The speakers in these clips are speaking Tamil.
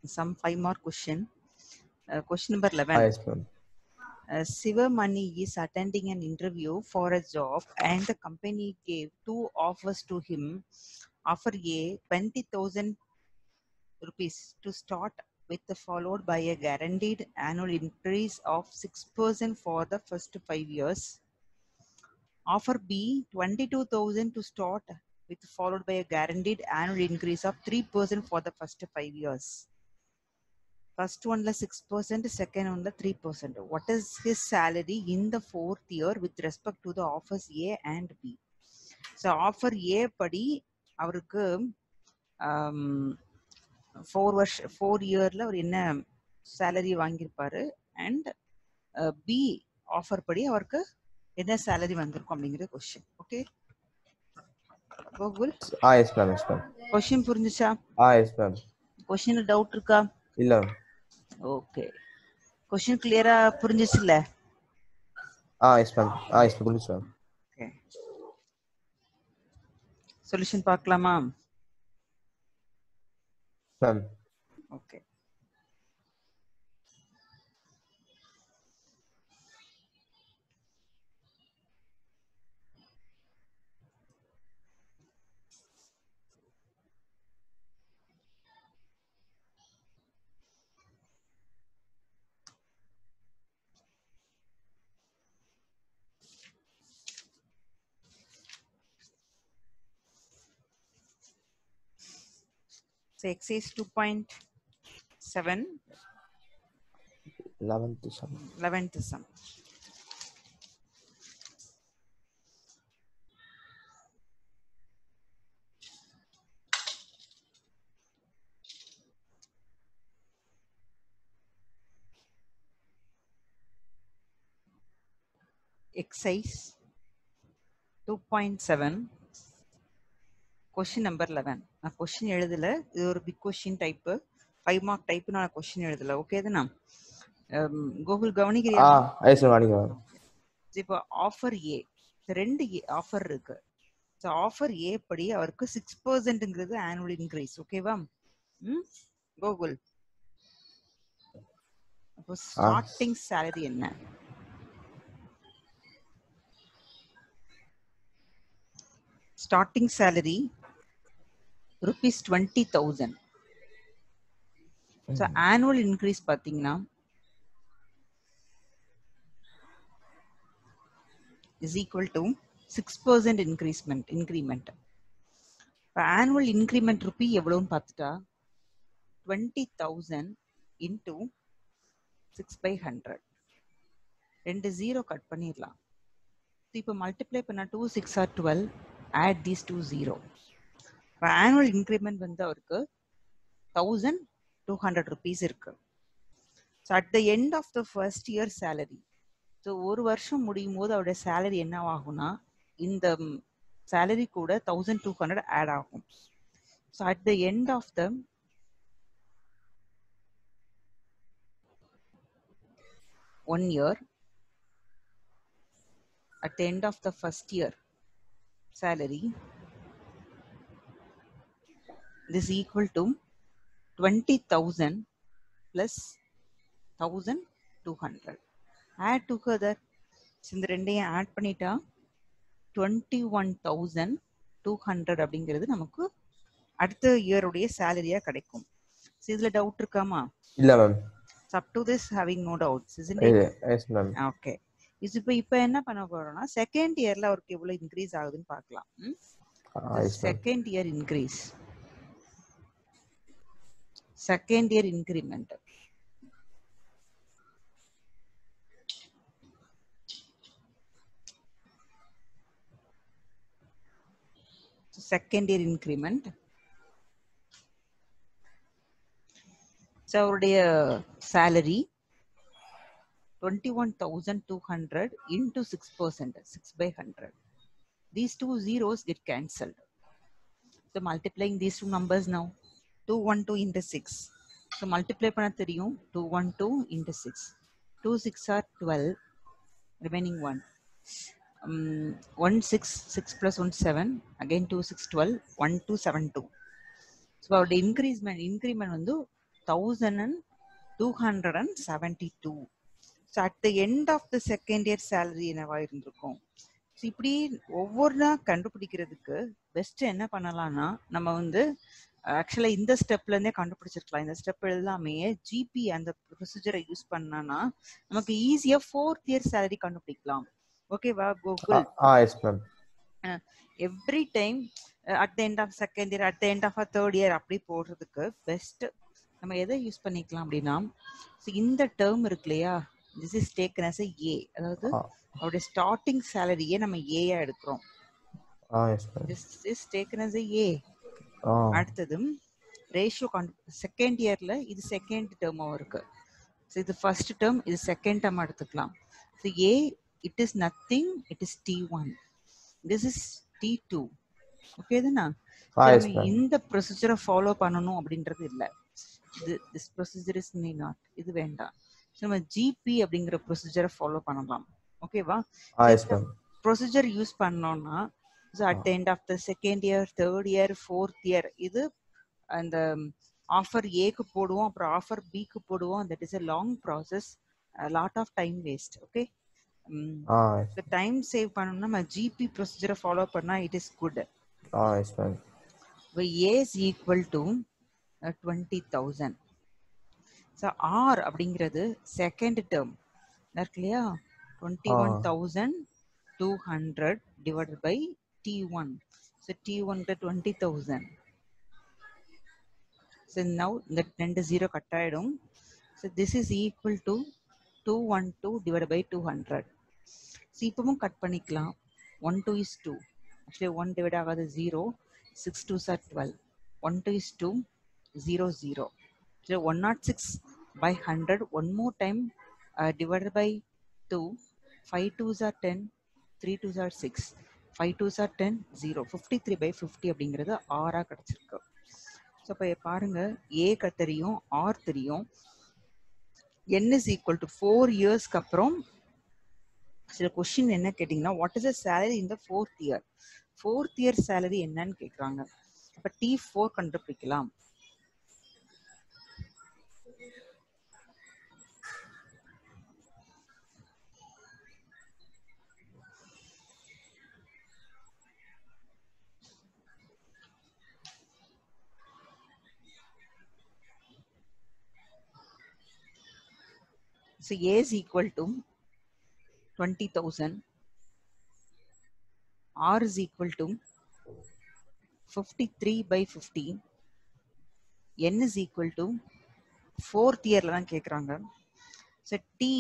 some five more question. Uh, question number 11. Ah, yes, ma'am. Uh, Sivamani is attending an interview for a job and the company gave two offers to him. Offer A 20,000 rupees to start with followed by a guaranteed annual increase of 6% for the first five years. Offer B 22,000 to start with followed by a guaranteed annual increase of 3% for the first five years. First one la 6%, second one la 3%. What is his salary in the fourth year with respect to the offers A and B? So offer A படி அவருக்கு ஃபோர் வருஷ ஃபோர் இயர்ல அவர் என்ன சேலரி வாங்கியிருப்பாரு அண்ட் பி ஆஃபர் படி அவருக்கு என்ன சேலரி வந்திருக்கும் அப்படிங்கிற question okay Gokul Ah, yes, ma'am. Yes, ma'am. Question புரிஞ்சுச்சா Ah, yes, ma'am. Question doubt இருக்கா இல்ல ஓகே கொஸ்டின் கிளியரா புரிஞ்சிச்சுல்ல Ah, yes, ma'am. Ah, yes, ma'am. புரிஞ்சுச்சு, ma'am. ஓகே சொல்யூஷன் பார்க்கலாமா Ma'am. Okay So exercise 2.7, 11th sum. 11th sum. Exercise 2.7 question number eleven நான் கொஸ்டின் எழுதல இது ஒரு big question type five mark type நான் கொஸ்டின் எழுதல ஓகே தானே கூகுள் கவனிக்கிறியா Ah, yes, ma'am. அடிங்க, ma'am. இப்போ ஆஃபர் ஏ ரெண்டு ஆஃபர் இருக்கு ஸோ ஆஃபர் ஏ படி அவருக்கு சிக்ஸ் பர்சன்ட்ங்கிறது ஆனுவல் இன்க்ரீஸ் ஓகேவா ம் கூகுள் அப்போ ஸ்டார்டிங் சேலரி என்ன starting salary rupees twenty thousand so annual increase பார்த்தீங்கன்னா is equal to 6% increasement increment இப்போ annual increment rupee எவ்வளோன்னு பார்த்துட்டா twenty thousand into six by hundred ரெண்டு ஜீரோ கட் பண்ணிடலாம் இப்போ மல்டிப்ளை பண்ணால் two six or twelve add these two zero இப்போ ஆனுவல் இன்க்ரிமெண்ட் வந்து அவருக்கு தௌசண்ட் டூ ஹண்ட்ரட் ருபீஸ் இருக்கு so at the end of the first year salary ஸோ ஒரு வருஷம் முடியும் போது அவருடைய சேலரி என்ன ஆகும்னா இந்த சேலரி கூட தௌசண்ட் டூ ஹண்ட்ரட் ஆட் ஆகும் so at the end of the one year at the end of the first year salary this equal to 20,000 plus 1,200. Add together. இந்த ரெண்டையும் ஆட் பண்ணிட்டா twenty one thousand two hundred அப்படிங்கிறது நமக்கு அடுத்த இயருடைய சேலரியா கிடைக்கும் So, இதுல டவுட் இருக்காமா இல்ல, ma'am. Up to this having no doubts இது, yes, ma'am. ஓகே இது இப்போ இப்போ என்ன பண்ண போறோம்னா செகண்ட் இயர்ல அவருக்கு எவ்வளவு இன்க்ரீஸ் ஆகுதுன்னு பார்க்கலாம் Ah, yes, ma'am. Second year increase second year increment second year increment so அவருடைய salary twenty one thousand two hundred into six percent six by hundred these two zeros get cancelled. So multiplying these two numbers now, 212 into 6. So multiply பண்ண தெரியும் 212 into 6. 2 6 are 12, remaining 1. Um, 1 6, 6 plus 1 7, again 2 6 12, 1 2 7 2. So அவருடைய இன்க்ரீஸ்மெண்ட் இன்க்ரிமெண்ட் வந்து thousand and two hundred and seventy two so at the end of the second year salary என்னவா இருந்திருக்கும் ஸோ இப்படி ஒவ்வொன்றா கண்டுபிடிக்கிறதுக்கு பெஸ்ட் என்ன பண்ணலாம்னா நம்ம வந்து ஆக்சுவலாக இந்த ஸ்டெப்ல இருந்தே கண்டுபிடிச்சிருக்கலாம் இந்த ஸ்டெப் எல்லாமே ஜிபி அந்த ப்ரொசீஜரை யூஸ் பண்ணனா நமக்கு ஈஸியா ஃபோர்த் இயர் சேலரி கண்டுபிடிக்கலாம் ஓகேவா Gokul Ah, yes, ma'am. Every time at the end of second year at the end of a third year அப்படி போடுறதுக்கு பெஸ்ட் நம்ம எதை யூஸ் பண்ணிக்கலாம் அப்படின்னா so இந்த டேர்ம் இருக்கு இல்லையா this is taken as a அதாவது Ah. அவருடைய ஸ்டார்டிங் சேலரியே நம்ம ஏயா எடுக்கிறோம் Ah, yes, ma'am. This is taken as a Ah, அடுத்தது ரேஷியோ செகண்ட் இயர்ல இது செகண்ட் டேர்மாவும் இருக்கு ஸோ இது ஃபர்ஸ்ட் டேர்ம் இது செகண்ட் டேர்ம் எடுத்துக்கலாம் so a it is nothing it is T one this is T two okay தானே ah, yes, நம்ம ma'am. இந்த ப்ரொசீஜரை ஃபாலோ பண்ணணும் அப்படின்றது இல்லை இது this procedure is need not இது வேண்டாம் ஸோ நம்ம ஜிபி அப்படிங்கிற ப்ரொசீஜரை ஃபாலோ பண்ணலாம் ஓகேவா Ah, yes, ma'am. Procedure use பண்ணோம்னா so at the end of the second year third year fourth year இது அந்த ஆஃபர் ஏக்கு போடுவோம் அப்புறம் ஆஃபர் பிக்கு போடுவோம் that is a long process lot of time waste okay Ah, yes. Time save பண்ணணும்னா நம்ம ஜிபி ப்ரொசீஜரை ஃபாலோ பண்ணா it is good Ah, yes, ma'am. இப்போ A is equal to twenty thousand so R அப்படிங்கிறது செகண்ட் டேர்ம் இருக்கு இல்லையா twenty one thousand two hundred divided by T one so T ஒன்க்கு டுவெண்ட்டி தௌசண்ட் ஸோ நவ் இந்த ரெண்டு ஜீரோ கட் ஆகிடும் so this is equal to two one two divide by two hundred so இப்பவும் கட் பண்ணிக்கலாம் one two is two actually one divide ஆகாது zero six two sir twelve one two is two zero zero so one nought six by hundred one more time divided by two five twos are ten three twos are six five twos are ten zero fifty three by fifty அப்படிங்கிறது ஆறாக கிடச்சிருக்கு ஸோ இப்போ பாருங்க ஏ தெரியும் ஆர் தெரியும் N is equal to four இயர்ஸ்க்கு அப்புறம் சில கொஸ்டின் என்ன கேட்டிங்கன்னா வாட் இஸ் அ சேலரி இந்த fourth year fourth year salary என்னன்னு கேட்குறாங்க அப்போ டி ஃபோர் கண்டுபிடிக்கலாம் So A is equal to 20,000. R is equal to 53 by 50. N is equal to fourth இயர்ல தான் கேக்குறாங்க ஸோ டி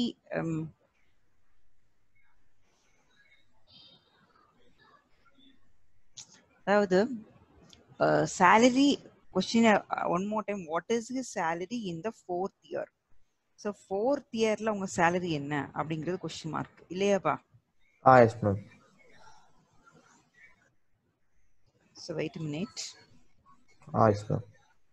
அதாவது salary question one more time what is his salary in the fourth year so fourth இயர்ல உங்க சேலரி என்ன அப்படிங்கிறது கொஸ்டின் மார்க் இல்லையாப்பா Ah, yes, ma'am. So wait minute Ah, yes, ma'am.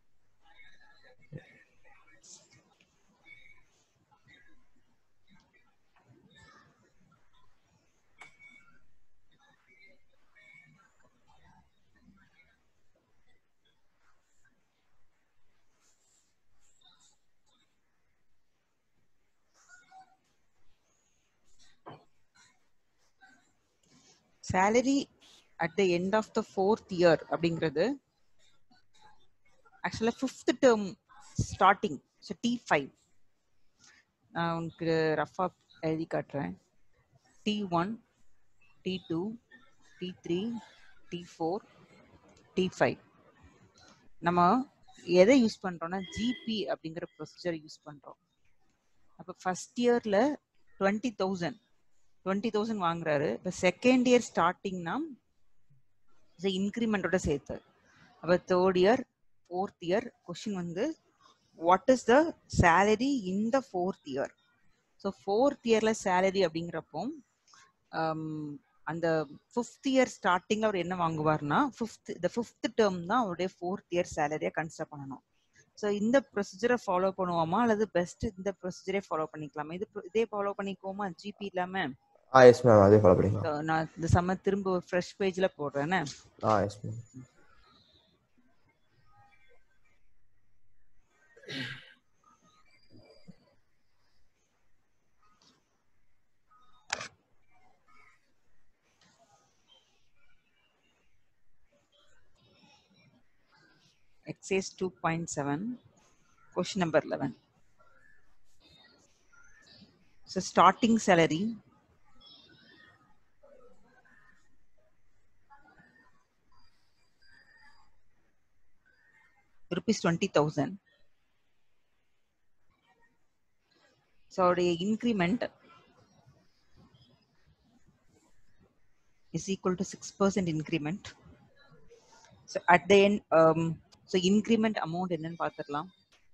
Salary at the end of the fourth year அப்படிங்கிறது ஆக்சுவலாக fifth term starting so T five நான் உனக்கு ரஃபாக எழுதி காட்டுறேன் T one T two T three T four T five நம்ம எதை யூஸ் பண்ணுறோம்னா ஜிபி அப்படிங்கிற ப்ரொசீஜர் யூஸ் பண்ணுறோம் அப்போ ஃபர்ஸ்ட் இயரில் டுவெண்ட்டி தௌசண்ட் டுவெண்ட்டி தௌசண்ட் வாங்குறாரு இப்போ செகண்ட் இயர் ஸ்டார்டிங்னா இன்க்ரிமெண்டோட சேர்த்து அப்போ third year fourth year question வந்து what is the salary in the fourth year so fourth இயரில் சேலரி அப்படிங்கிறப்போ அந்த ஃபிஃப்த் இயர் ஸ்டார்டிங்கில் அவர் என்ன வாங்குவார்னா ஃபிஃப்த் இந்த ஃபிஃப்த் டேர்ம் தான் அவருடைய ஃபோர்த் இயர் சேலரியை கன்சிடர் பண்ணணும் ஸோ இந்த ப்ரொசீஜரை ஃபாலோ பண்ணுவோமா அல்லது பெஸ்ட் இந்த ப்ரொசீஜரே ஃபாலோ பண்ணிக்கலாமா இது இதே ஃபாலோ பண்ணிக்குவோமா ஜிபி இல்லாமல் Ah, yes, ma'am. அதே ஃபாலோ பண்ணிக்கலாம் நான் இந்த சம்ம திரும்ப ஃப்ரெஷ் பேஜில் போடுறேன்னு Ah, yes, ma'am. says 2.7 question number 11 so starting salary rupees 20000 so the increment is equal to 6% increment so at the end um, so increment amount என்னன்னு பார்த்துடலாம்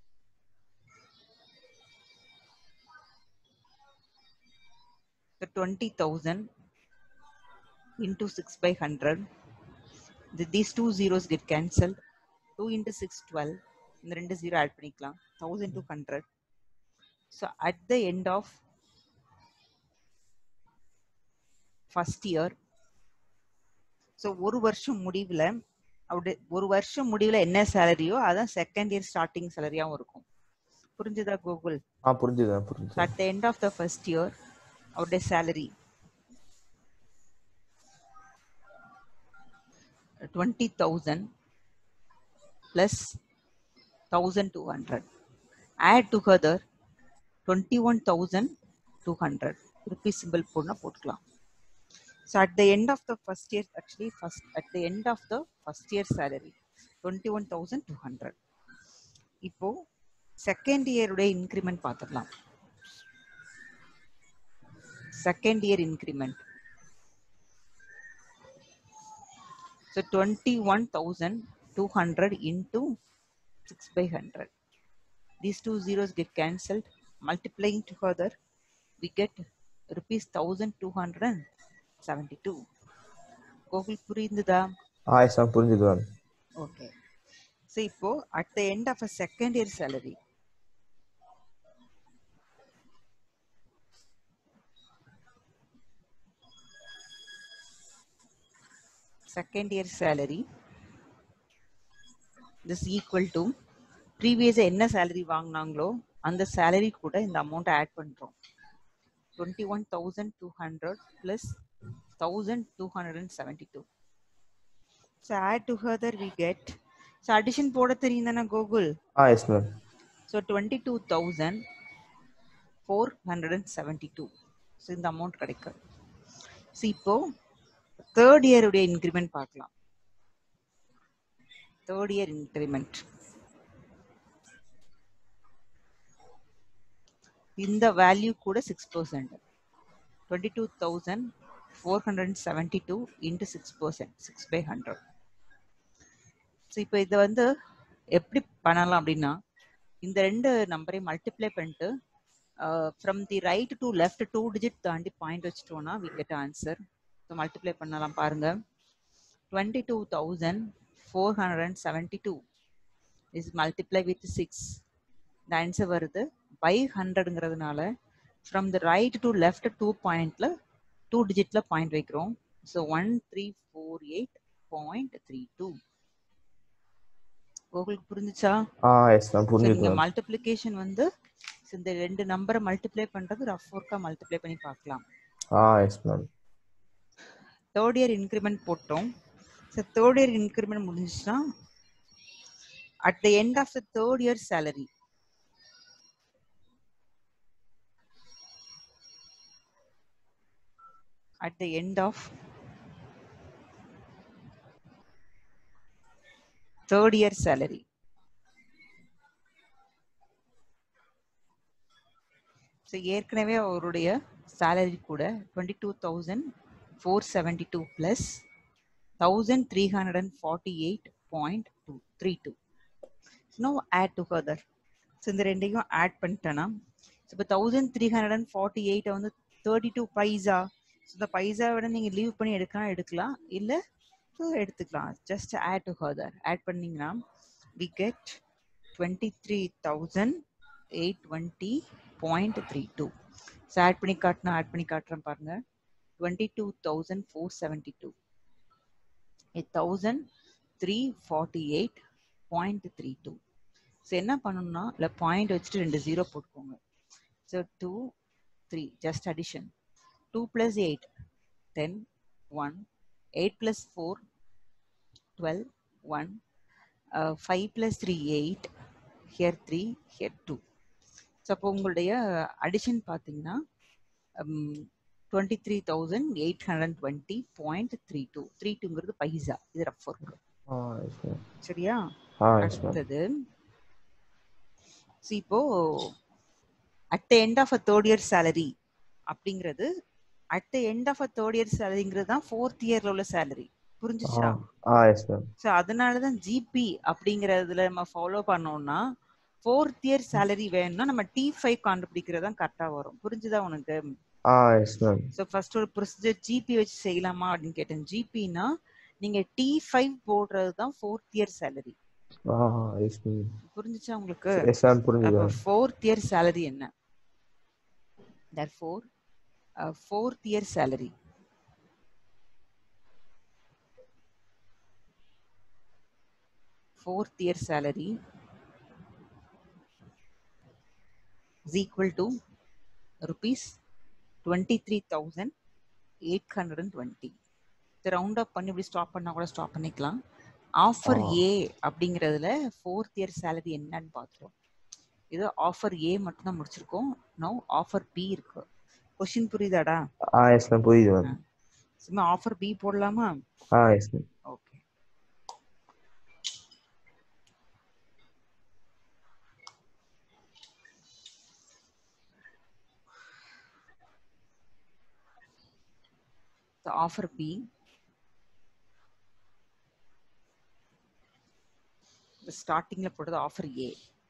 the 20000 into 6 by 100 the, these two zeros get cancelled 2 into 6 12 இந்த ரெண்டு ஜீரோ ஆட் பண்ணிக்கலாம் thousand two hundred so at the end of first year so ஒரு வருஷம் முடிவில் அவருடைய ஒரு வருஷம் முடிவில் என்ன சேலரியோ அதான் செகண்ட் இயர் ஸ்டார்டிங் சேலரியாகவும் இருக்கும் புரிஞ்சுதா கூகுள் ஆ புரிஞ்சுது புரிஞ்சுது at the end of the first year அவருடைய salary twenty thousand plus thousand two hundred add together twenty one thousand two hundred rupees simple போடனா போட்டுக்கலாம் so at the end of the first year actually first at the end of the first year salary twenty one thousand two hundred இப்போ செகண்ட் இயருடைய இன்க்ரிமெண்ட் பார்த்துடலாம் second year increment so twenty one thousand two hundred into six by hundred these two zeros get cancelled multiplying together we get rupees 1272 Gokul புரியுதுதா ஆ எஸ் மேம் புரிஞ்சுது மேம் ஓகே ஸோ இப்போ at the end of a second year salary second year salary this equal to ப்ரீவியஸாக என்ன சேலரி வாங்கினாங்களோ அந்த சேலரி கூட இந்த அமௌண்ட்டை ஆட் பண்ணுறோம் twenty one thousand two hundred plus thousand two hundred and seventy two so add together we get so addition போட தெரியும் தானே கூகுள் ஆ yes ma'am so twenty two thousand four hundred and seventy two so இந்த அமௌண்ட் கிடைக்கும் ஸோ இப்போ தேர்ட் இயருடைய இன்க்ரிமெண்ட் பார்க்கலாம் தேர்ட் இயர் இன்க்ரிமெண்ட் இந்த வேல்யூ கூட six percent twenty two thousand four hundred and seventy two into six percent six by hundred so இப்போ இதை வந்து எப்படி பண்ணலாம் அப்படின்னா இந்த ரெண்டு நம்பரையும் மல்டிப்ளை பண்ணிட்டு from the right to left two digit தாண்டி பாயிண்ட் வச்சுட்டோம்னா we get answer so multiply பண்ணலாம் பாருங்க twenty two thousand four hundred and seventy two is multiply with six இந்த ஆன்சர் வருது பை ஹண்ட்ரடுங்கிறதுனால from the right to left two பாயிண்ட்ல டூ டிஜிட்ல பாயிண்ட் வைக்கிறோம் so one three four eight point three two உங்களுக்கு புரிஞ்சுச்சா ஆ எஸ் மேம் So, புரிஞ்சுது நீங்க மேம் மல்டிப்ளிகேஷன் வந்து so இந்த ரெண்டு நம்பரை மல்டிப்ளை பண்றது ரஃப் ஒர்க்கா மல்டிப்ளை பண்ணி பார்க்கலாம் ஆ yes ma'am third year increment போட்டோம் ஸோ தேர்ட் இயர் இன்க்ரிமெண்ட் முடிஞ்சுச்சுன்னா at the end of the third year salary at the end of third year salary so ஏற்கனவே அவருடைய சேலரி கூட twenty two thousand four seventy two plus thousand three hundred and forty eight point two three two no add together so இந்த ரெண்டையும் ஆட் பண்ணிட்டேன்னா இப்போ thousand three hundred and forty எயிட்டை வந்து தேர்ட்டி டூ பைசா ஸோ இந்த பைசா விட நீங்கள் லீவ் பண்ணி எடுக்கலாம் எடுக்கலாம் இல்லை ஸோ எடுத்துக்கலாம் ஜஸ்ட் ஆட் டுகெதர் ஆட் பண்ணிங்கன்னா we get twenty three thousand eight twenty point three two so add பண்ணி காட்டினா ஆட் பண்ணி காட்டுறேன் பாருங்க twenty two thousand four seventy two thousand three forty eight point three two so என்ன பண்ணணும்னா இல்லை பாயிண்ட் வச்சுட்டு ரெண்டு ஜீரோ போட்டுக்கோங்க so two three just addition two plus eight ten one eight plus four twelve one five plus three eight here three here two so அப்போ உங்களுடைய அடிஷன் பார்த்தீங்கன்னா twenty three thousand eight hundred twenty point three two three டூங்கிறது பைசா இது ரஃப் ஒர்க் ஆ எஸ் மேம் சரியா ஆ எஸ் மேம் அடுத்தது see இப்போ at the end of a third year salary அப்படிங்கிறது at the end of a third year சேலரிங்கிறது தான் ஃபோர்த் இயர்ல உள்ள சேலரி ஆ புரிஞ்சுச்சா ஆ எஸ் மேம் ஸோ அதனால தான் ஜிபி அப்படிங்கிறதுல நம்ம ஃபாலோ பண்ணோம்னா ஃபோர்த் இயர் சேலரி வேணும்னா நம்ம டி ஃபைவ் கண்டுபிடிக்கிறது தான் கரெக்டாக வரும் புரிஞ்சுதா உனக்கு ஆ எஸ் மேம் ஸோ ஃபர்ஸ்ட் ஒரு ப்ரொசீஜர் ஜிபி வச்சு செய்யலாமா அப்படின்னு கேட்டேன் ஜிபினா நீங்க டி ஃபைவ் போடுறது தான் ஃபோர்த் இயர் சேலரி ஆ எஸ் மேம் புரிஞ்சுச்சா உங்களுக்கு எஸ் மேம் புரிஞ்சுது அப்போ மேம் ஃபோர்த் இயர் சேலரி என்ன therefore uh, fourth year salary fourth year salary is equal to rupees 23820 இந்த ரவுண்ட் அப் பண்ணி இப்படி ஸ்டாப் பண்ணா கூட ஸ்டாப் பண்ணிக்கலாம் ஆஃபர் ஆ. ஏ அப்படிங்கிறதுல ஃபோர்த் இயர் சேலரி என்னன்னு பார்த்துருவோம் இது ஆஃபர் ஏ மட்டும் தான் முடிச்சிருக்கோம் நோ ஆஃபர் பி இருக்கு கொஸ்டின் புரியுதாடா ஆ எஸ் மேம் புரியுது மேம் சும்மா ஆஃபர் பி போடலாமா ஆ yes ma'am okay the offer B the ஸ்டார்டிங்ல போட்டது offer A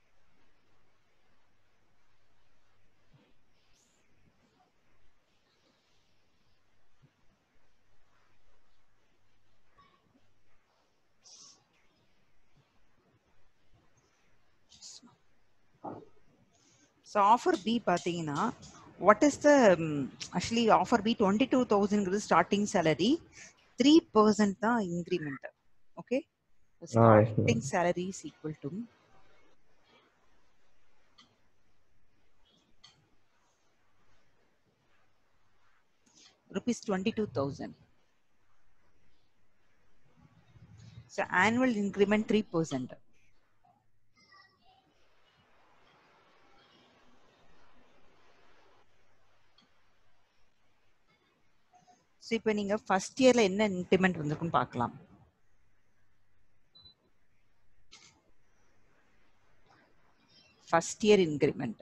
so offer B பார்த்தீங்கன்னா what is the actually offer B twenty two தௌசண்ட்ங்கிறது ஸ்டார்டிங் சேலரி த்ரீ பர்சன்ட் தான் increment okay yes, ma'am. Starting salary is equal to rupees 22000 so annual increment 3% so இப்போ நீங்க ஃபர்ஸ்ட் இயர்ல என்ன இன்க்ரிமெண்ட் வந்திருக்குன்னு பார்க்கலாம் ஃபர்ஸ்ட் இயர் இன்க்ரிமெண்ட்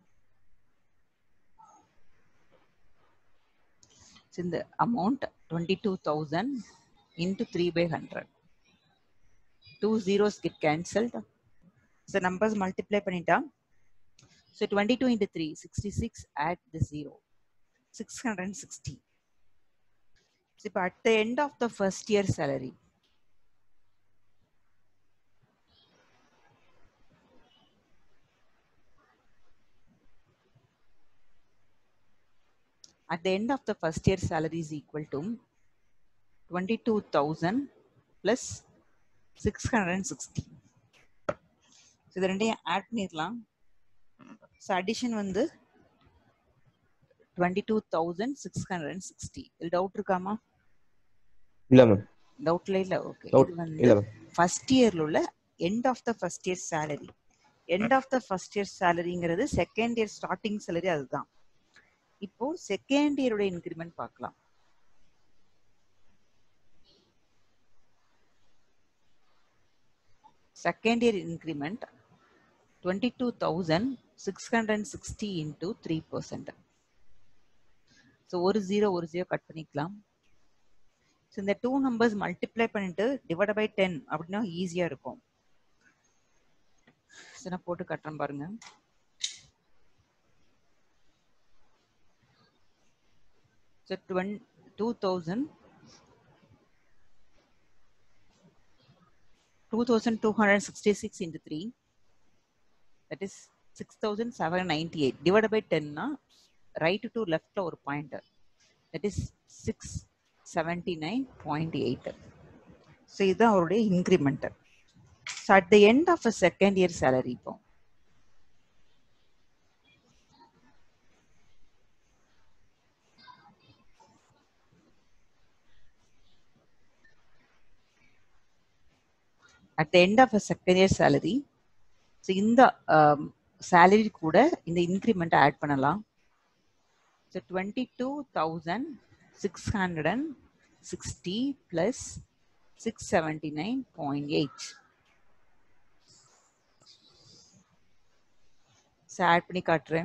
இந்த amount twenty two thousand into three by hundred two zeros get cancelled so numbers multiply பண்ணிட்டா so twenty two into three sixty six add the zero six hundred and sixty இப்போ at the end of the first year salary at the end of the first year salary is equal to 22,000 plus 660 so இது ரெண்டையும் ஆட் பண்ணிடலாம் ஸோ அடிஷன் வந்து twenty two thousand six hundred and sixty இது டவுட் இருக்காமா இல்ல மேம் டவுட்ல இல்ல ஓகே Doubt இது வந்து இல்ல மேம் ஃபர்ஸ்ட் இயர்ல உள்ள end of the first year salary end of the first year சேலரிங்கிறது செகண்ட் இயர் ஸ்டார்டிங் சேலரி அதுதான் இப்போ செகண்ட் இயரோட இன்க்ரிமெண்ட் பார்க்கலாம் second year increment twenty two thousand six hundred sixty into three percent so ஒரு ஜீரோ ஒரு ஜீரோ கட் பண்ணிக்கலாம் ஸோ இந்த டூ நம்பர்ஸ் மல்டிப்ளை பண்ணிட்டு டிவைட் பை டென் அப்படின்னா ஈஸியாக இருக்கும் ஸோ நான் போட்டு கட்டுறேன் பாருங்க so twenty two thousand two thousand two hundred sixty six into three that is six thousand seven ninety eight divide by டென்னா ரைட் டு லெஃப்டில் ஒரு point that is six seventy nine point eight so இதுதான் அவருடைய increment so at the end of a second year salary இப்போ at the end of a second year salary so இந்த சேலரி கூட இந்த இன்க்ரிமெண்ட் ஆட் பண்ணலாம் so twenty two thousand six hundred and sixty plus six seventy nine point eight so add பண்ணி காட்டுறேன்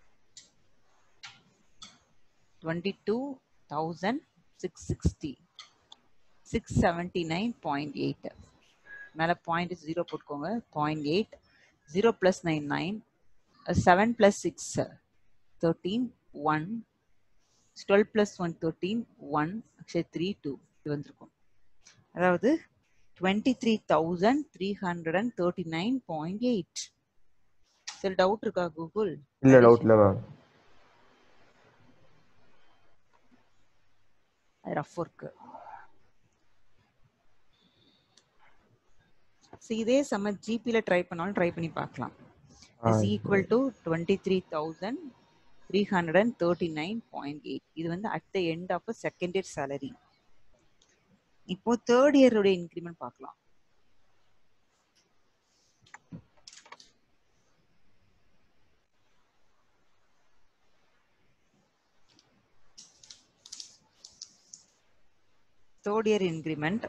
twenty two thousand six sixty six seventy nine point eight மேலே பாயிண்ட் ஜீரோ போட்டுக்கோங்க point eight zero plus nine nine seven plus six thirteen one twelve plus one thirteen one actually three two இது வந்திருக்கும் அதாவது twenty three thousand three hundred and thirty nine point eight சரி டவுட் இருக்கா கூகுள் இல்ல டவுட் இல்ல மேம் ரஃப் ஒர்க்கு ஸோ இதே சம ஜிபியில் ட்ரை பண்ணாலும் ட்ரை பண்ணி பார்க்கலாம் is equal to twenty three thousand three hundred and thirty nine point eight இது வந்து at the end of a second year salary இப்போ தேர்ட் இயருடைய இன்க்ரிமெண்ட் பார்க்கலாம் third year increment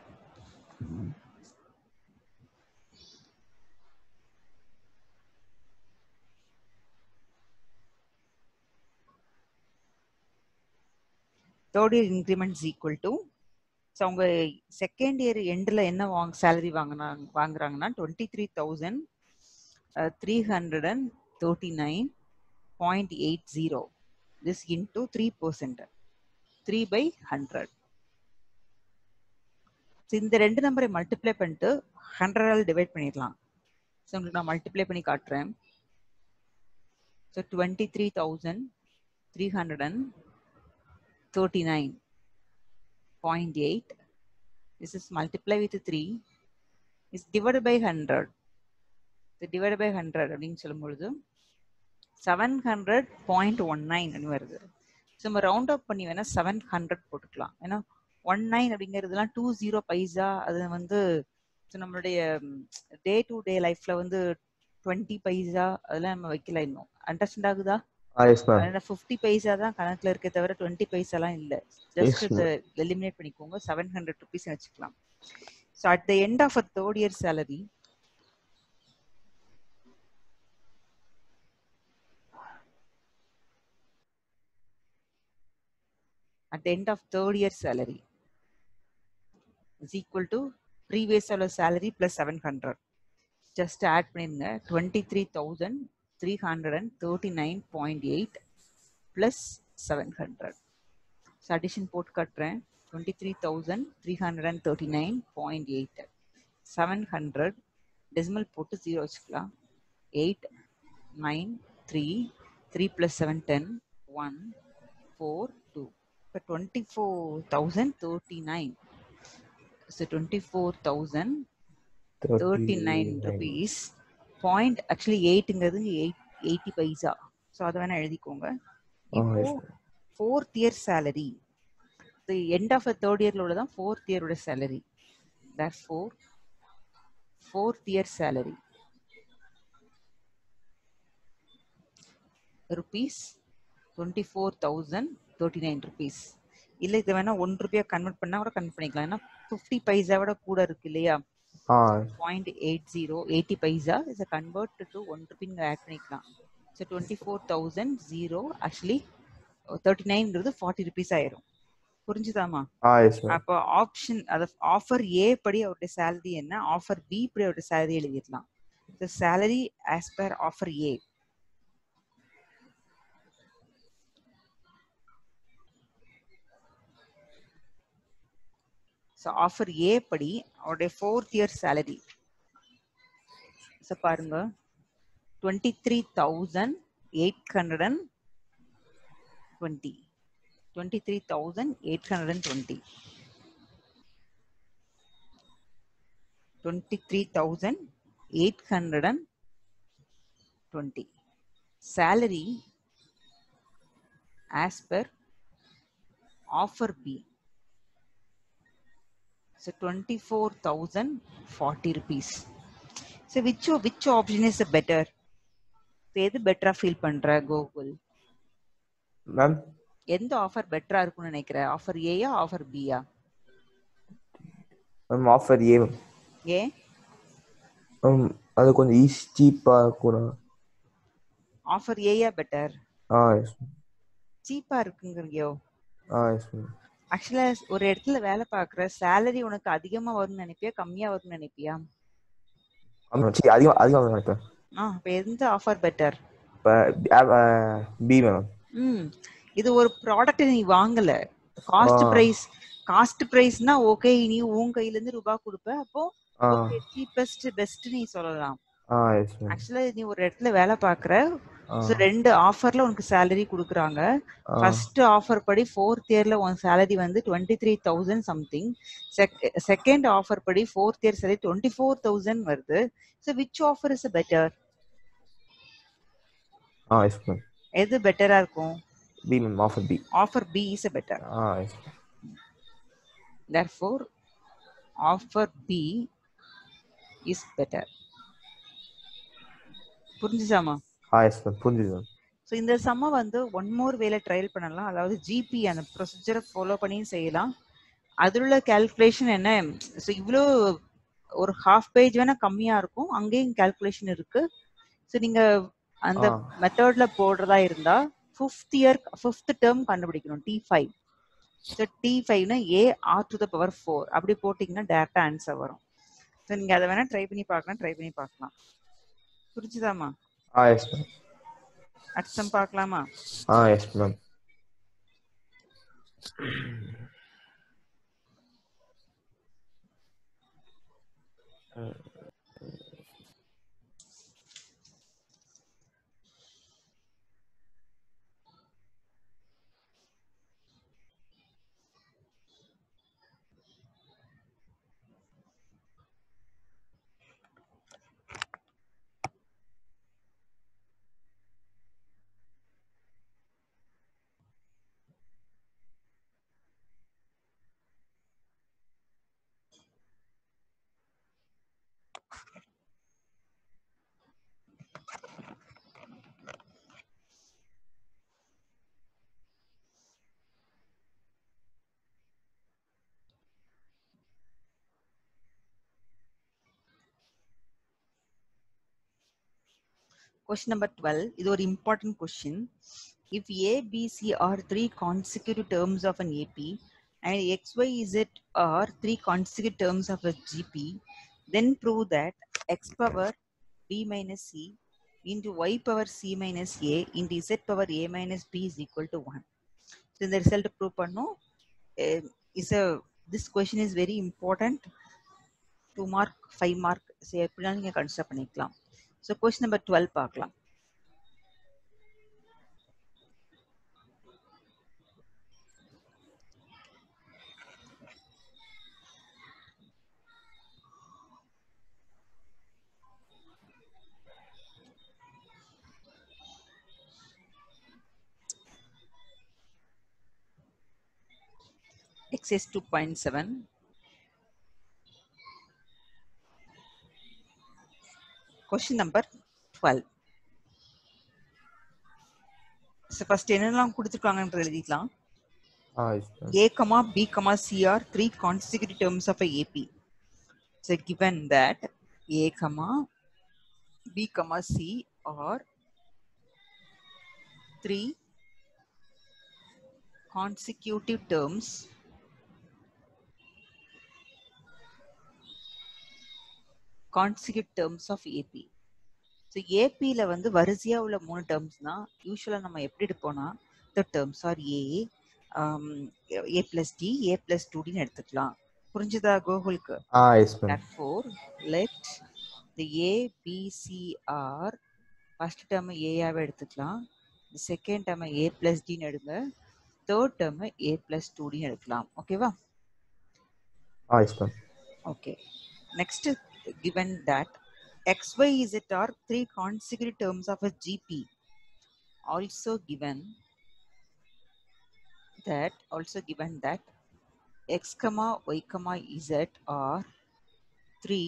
third year increment is equal to so அவங்க செகண்ட் இயர் எண்டில் என்ன வாங்க சேலரி வாங்கினாங்க வாங்குறாங்கன்னா twenty three thousand three hundred and thirty nine point eight zero this into three percent three by hundred so இந்த ரெண்டு நம்பரை மல்டிப்ளை பண்ணிட்டு ஹண்ட்ரடால் டிவைட் பண்ணிடலாம் ஸோ உங்களுக்கு நான் மல்டிப்ளை பண்ணி காட்டுறேன் so twenty three thousand three hundred and thirty nine point eight this is multiply with 3 is divided by 100 the divided by 100 அப்படின்னு சொல்லும் பொழுது seven hundred point one nine வருது ஸோ நம்ம ரவுண்ட் அப் பண்ணி வேணா செவன் ஹண்ட்ரட் போட்டுக்கலாம் ஏன்னா ஒன் நைன் அப்படிங்கிறதுலாம் டூ ஜீரோ பைசா அது வந்து ஸோ நம்மளுடைய டே டு டே லைஃப்ல வந்து டுவெண்ட்டி பைசா அதெல்லாம் நம்ம வைக்கல இன்னும் அண்டர்ஸ்டாண்ட் ஆகுதா ஆ எஸ் மேம் அதனால ஃபிஃப்டி பைசா தான் கணக்குல இருக்கே தவிர டுவெண்ட்டி பைசாலாம் இல்ல ஜஸ்ட் Yes, இதை எலிமினேட் பண்ணிக்கோங்க செவன் ஹண்ட்ரட் ருபீஸ் வச்சுக்கலாம் so at the end of a third year salary at the end of third year salary is equal to previous year salary plus 700 just add பண்ணிருங்க 23339.8 plus 700 so addition போட்டு கட்டுறேன் 23339.8 700 decimal போட்டு 0 வச்சுக்கலாம் 8 9 3 3 plus 7 10 1 4 2 இப்போ twenty four thousand thirty nine so twenty four thousand thirty nine rupees point actually எயிட்டுங்கிறது எயிட் எயிட்டி பைசா ஸோ அதை வேணா எழுதிக்கோங்க இப்போ fourth year salary end of a third இயர்ல உள்ளதான் ஃபோர்த் இயரோட salary that four fourth year salary rupees twenty four thousand thirty nine rupees இல்லை இதை வேணா ஒன் ருபியா கன்வெர்ட் பண்ணா கூட கன்வெர்ட் பண்ணிக்கலாம் ஏன்னா ஃபிஃப்டி பைசா விட கூட இருக்கு இல்லையா ஆ point eight zero eighty paisa is convert to one ருபின்னு ஆட் பண்ணிக்கலாம் so twenty four thousand zero actually thirty நைன்ங்கிறது ஃபார்ட்டி ருபீஸ் ஆயிரும் புரிஞ்சுதாமா ஆ எஸ் மேம் அப்போ ஆப்ஷன் அது ஆஃபர் ஏ படி அவருடைய சேலரி என்ன ஆஃபர் பி படி அவருடைய சேலரி எழுதிடலாம் so salary as per offer A so offer A படி அவருடைய ஃபோர்த் இயர் சேலரி ஸோ பாருங்க twenty three thousand eight hundred and twenty twenty three thousand eight hundred and twenty twenty three thousand eight hundred and twenty salary as per offer B So 24,040 rupees. So which which option is better? இப்போ எது பெட்டரா ஃபீல் பண்ற கோகுல் மேம் எந்த ஆஃபர் பெட்டரா இருக்கும்னு நினைக்கிற ஆஃபர் ஏயா ஆஃபர் பியா மேம் ஆஃபர் ஏ மேம் ஏன் மேம் அது கொஞ்சம் ஈஸி சீப்பாக இருக்கும் ஆஃபர் ஏயா பெட்டர் ஆ எஸ் மேம் சீப்பா இருக்குங்கிறியோ ஆ எஸ் மேம் ஆக்சுவலா ஒரு இடத்துல வேலை பார்க்குற சேலரி உனக்கு அதிகமா வரும்னு நினைப்பியா கம்மியா வரும்னு நினைப்பியா ஆமாம் சரி அதிகம் அதிகம் நினைப்பேன் ஆ இப்போ எந்த ஆஃபர் பெட்டர் இப்போ பி மேம் ம் இது ஒரு ப்ராடக்ட் நீ வாங்கல காஸ்ட் ஆ. பிரைஸ் காஸ்ட் பிரைஸ்னா ஓகே நீ உன் கையில இருந்து ரூபாய் கொடுப்ப அப்போ ஆ சீப்பஸ்ட் பெஸ்ட் நீ சொல்லலாம் ஆ எஸ் மேம் ஆக்சுவலா நீ ஒரு இடத்துல வேலை பார்க்குற ஆ ஸோ ரெண்டு ஆஃபர்ல உனக்கு சேலரி கொடுக்குறாங்க ஆ ஃபர்ஸ்ட் ஆஃபர் படி ஃபோர்த் இயர்ல உன் சேலரி வந்து twenty three thousand something second offer படி fourth year salary twenty four thousand வருது so which offer is better ஆ எஸ் மேம் எது பெட்டரா இருக்கும் B ma'am offer B offer B is better ஆ yes therefore offer b is better புரிஞ்சுச்சாமா ஆ எஸ் மேம் புரிஞ்சுது மேம் ஸோ இந்த சம்ம வந்து ஒன் மோர் வேல ட்ரையல் பண்ணலாம் அதாவது ஜிபி அந்த ப்ரொசீஜரை ஃபாலோ பண்ணியும் செய்யலாம் அதில் உள்ள கேல்குலேஷன் என்ன ஸோ இவ்வளோ ஒரு ஹாஃப் பேஜ் வேணா கம்மியா இருக்கும் அங்கேயும் கேல்குலேஷன் இருக்கு ஸோ நீங்க அந்த ஆ மெத்தட்ல போடுறதா இருந்தா ஃபிஃப்த் இயர் ஃபிஃப்த் டேர்ம் கண்டுபிடிக்கணும் டி ஃபைவ் ஸோ டி ஃபைவ்னா A R to the power four அப்படி போட்டிங்கன்னா டேரக்டா ஆன்சர் வரும் ஸோ நீங்க அதை வேணா ட்ரை பண்ணி பார்க்கலாம் ட்ரை பண்ணி பார்க்கலாம் புரிஞ்சுதாமா ஆ எஸ் மேம் அட்சம் பார்க்கலாமா ஆ எஸ் மேம் Question number 12 இது ஒரு important question. If A, B, C are three consecutive terms of an AP and X, Y, Z are three consecutive terms of a GP, then prove that X power B minus C into Y power C minus A into Z power A minus B is equal to 1. So இந்த result prove பண்ணோம். Uh, is a this question is very important. 2 mark, 5 mark. So எப்படினாலும் நீங்க கன்சிடர் பண்ணிக்கலாம். ஸோ கொஸ்டின் நம்பர் டுவெல் பார்க்கலாம் exercise two point seven question number twelve so first என்னெல்லாம் கொடுத்துருக்காங்கன்ற எழுதிக்கலாம் ஆ yes ma'am A comma B comma C are three consecutive terms of a AP. So given that A comma B comma C are three consecutive terms consecutive terms of AP. So ஏபியில் வந்து வரிசையா உள்ள மூணு டேர்ம்ஸ்னா யூஸ்வலாக நம்ம எப்படி எடுப்போம்னா the terms are A A plus D A plus two டின்னு எடுத்துக்கலாம் புரிஞ்சுதா கோகுலுக்கு ஆ yes ma'am therefore let the a b c r first term ஏயாவே எடுத்துக்கலாம் செகண்ட் டேர்ம் ஏ பிளஸ் டின்னு எடுங்க third term A plus two டின்னு எடுக்கலாம் ஓகேவா ஆ yes ma'am Okay. Next, given that x, y, z are three consecutive terms of a GP, also given that also given that x comma y comma z are three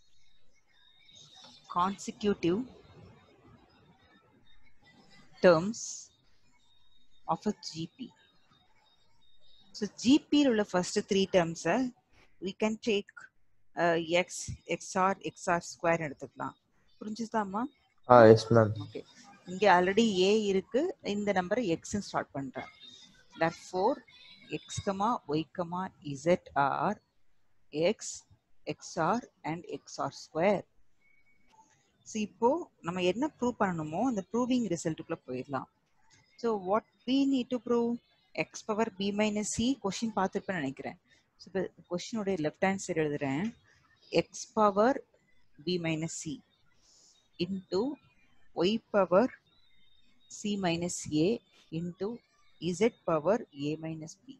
consecutive terms of a GP. So GP ல உள்ள first three terms a we can take uh, x xr xr square எடுத்துக்கலாம் புரிஞ்சுதாம்மா ஆ எஸ் மேம் ஓகே இங்க ஆல்ரெடி ஏ இருக்கு இந்த நம்பரை எக்ஸ் ஸ்டார்ட் பண்றேன் therefore x comma y comma z are x xr and xr square so இப்போ நம்ம என்ன ப்ரூவ் பண்ணணுமோ அந்த ப்ரூவிங் ரிசல்ட்டுக்குள்ள போயிடலாம் so what we need to prove X power B minus C question பார்த்துருப்பேன்னு நினைக்கிறேன் ஸோ இப்போ கொஷினுடைய லெஃப்ட் ஹேண்ட் சைடு எழுதுறேன் X power B minus C into Y power C minus A into Z power A minus B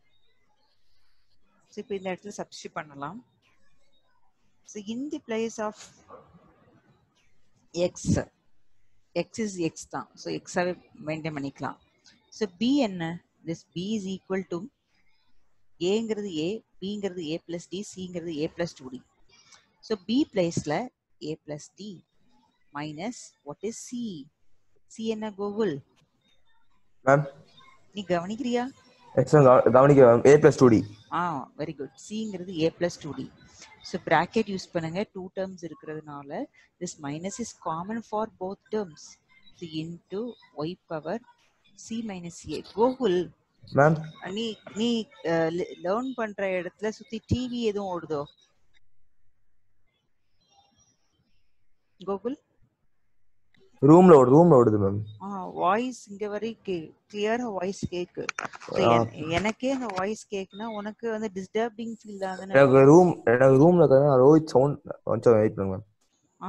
so இப்போ இந்த இடத்துல சப்ஸ்டியூட் பண்ணலாம் so in the place of X X is X தான் ஸோ எக்ஸாவே மெயின்டைன் பண்ணிக்கலாம் ஸோ பி என்ன this B is equal to ஏங்கிறது ஏ பிங்கிறது ஏ பிளஸ் டி சிங்கிறது A plus two D so B பிளேஸில் A plus D minus what is C C என்ன கூகுள் மேம் நீ கவனிக்கிறியா எக்ஸாம் கவனிக்க ma'am A plus two D ஆ வெரி குட் சிங்கிறது A plus two D so bracket use பண்ணுங்க டூ டேர்ம்ஸ் இருக்கிறதுனால this minus is common for both terms so into Y power C minus A Gokul ma'am நீ நீ லேர்ன் பண்ற இடத்துல சுத்தி டிவி எதுவும் ஓடுதோ கோகுல் ரூம்ல ஓடு ரூம்ல ஓடுது மேம் ஆ வாய்ஸ் இங்க வரை கிளியரா வாய்ஸ் கேக்கு So, ஆ. என்- எனக்கே அந்த வாய்ஸ் கேக்குனா உனக்கு வந்து டிஸ்டர்பிங் ஃபீல் தானே எனக்கு ரூம் எனக்கு ரூம்ல இருக்கிறது ரோஹித் சவுண்ட் கொஞ்சம் வெயிட் பண்ணுங்க மேம் ஆ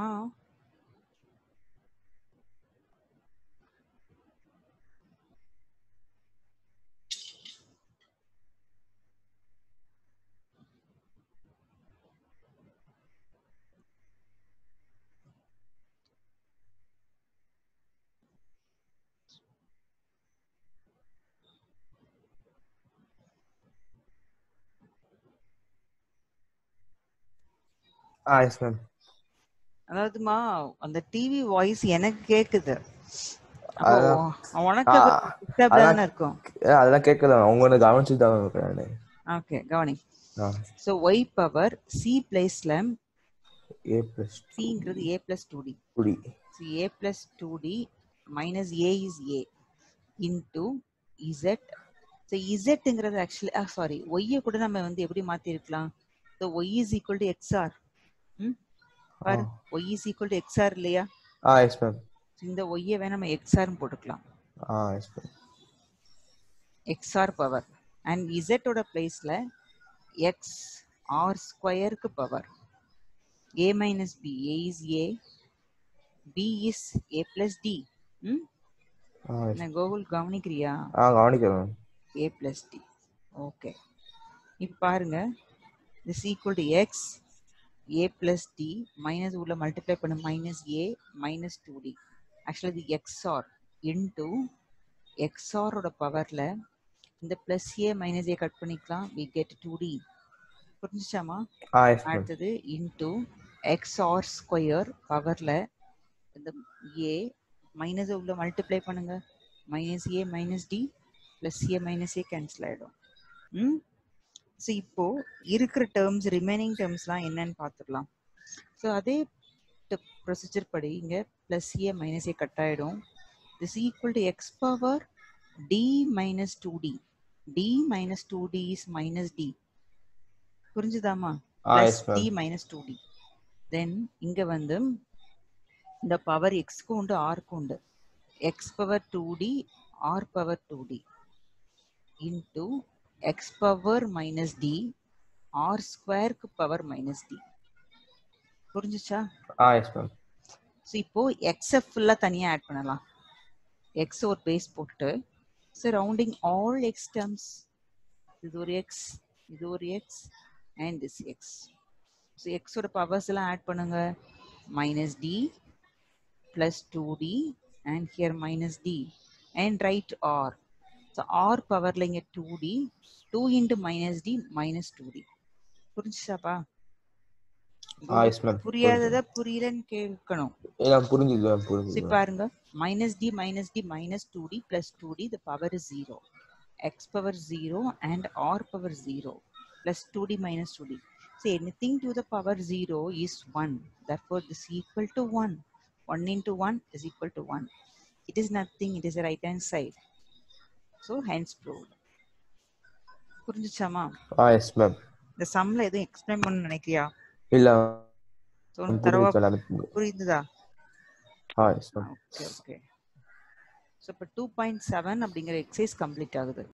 ஆ எஸ் மேம் அதாவதுமா அந்த டிவி வாய்ஸ் எனக்கு கேக்குது அப்போ அதான். உனக்கு ஆ, டிஸ்டர்ப் அதான். தானே இருக்கும் அதெல்லாம் கேட்கல அவங்க வந்து கவனிச்சுட்டு தான் இருக்கிறேன் நானு. ஓகே கவனி ஆ ஸோ ஒய் பவர் சி பிளேஸ்ல ஏ பிளஸ் சிங்கிறது A plus two D two D So a plus 2d minus a is a into z. So zங்கிறது ஆக்சுவலி ஆ சாரி ஒய்யை கூட நம்ம வந்து எப்படி மாத்திருக்கலாம் so Y is equal to XR ம் பாரு Y is equal to XR இல்லையா ஆ எஸ் மேம் So இந்த ஒய்யை வேணா நம்ம எக்ஸ்ஆர்னு போட்டுக்கலாம் ஆ yes ma'am XR power and இசட்டோட பிளேஸ்ல எக்ஸ் ஆர் ஸ்கொயருக்கு power A minus B A is A B is A plus D ம் ஆ yes. என்ன கோகுல் கவனிக்கிறியா ஆ கவனிக்கிறேன் ma'am a plus d okay இப்போ பாருங்க this equal to x a plus d minus உள்ள மல்டிப்ளை பண்ண minus a minus two D actually இது xr இன்டு xrோட பவர்ல இந்த plus A minus A cut பண்ணிக்கலாம் we get டூ டி புரிஞ்சுச்சாமா ஆ எஸ் மேம் அடுத்தது இன்டு எக்ஸ்ஆர் ஸ்கொயர் பவர்ல இந்த ஏ மைனஸ் உள்ள மல்டிப்ளை பண்ணுங்க minus A minus D plus A minus A cancel ஆயிடும் ம் ஸோ இப்போ இருக்கிற டேர்ம்ஸ் ரிமைனிங் டேர்ம்ஸ்லாம் என்னன்னு பார்த்துக்கலாம் ஸோ அதே ப்ரொசீஜர் படி இங்கே plus A minus A cut ஆகிடும் this equal to X power D minus two D D minus two D is minus D புரிஞ்சுதாமா ஆ plus yes D ma'am minus two D then இங்க வந்து இந்த பவர் எக்ஸ்க்கு உண்டு ஆர்க்கு உண்டு X power two D R power two D into X power minus D R ஸ்கொயருக்கு பவர் மைனஸ் டி புரிஞ்சுச்சா ஆ எஸ் மேம் ஸோ இப்போ எக்ஸை ஃபுல்லாக தனியாக ஆட் பண்ணலாம் எக்ஸ் ஒரு பேஸ் போட்டு சரௌண்டிங் ஆல் எக்ஸ் டேர்ம்ஸ் இது ஒரு எக்ஸ் இது ஒரு x and this x so எக்ஸோட பவர்ஸ் எல்லாம் ஆட் பண்ணுங்க minus D plus two t and here minus t and right r so r பவர்ல இங்க two D two into minus t minus two t புரிஞ்சுச்சாப்பா ஆ எஸ் மேம் புரியாதத புரியலன்னு கேட்கணும் எல்லாம் புரிஞ்சுது மேம் சரி புரிஞ்சுது மேம் பாருங்க minus t minus t minus two t plus two t the power is zero x power zero and r power zero plus two t minus two D So anything to the power 0 is 1. Therefore, this is equal to 1. 1 into 1 is equal to 1. It is nothing. It is a right hand side. So hence proved. புரிஞ்சுச்சாமா ஆ எஸ் மேம் இந்த சம்ல எதுவும் எக்ஸ்பிளைன் பண்ண நினைக்கிறியா இல்ல ஸோ உனக்கு தரவா புரியுது எல்லாமே புரியுதுதா ஆ yes ma'am okay okay so இப்போ டூ பாயிண்ட் செவன் அப்படிங்கிற எக்ஸசைஸ் கம்ப்ளீட் ஆகுது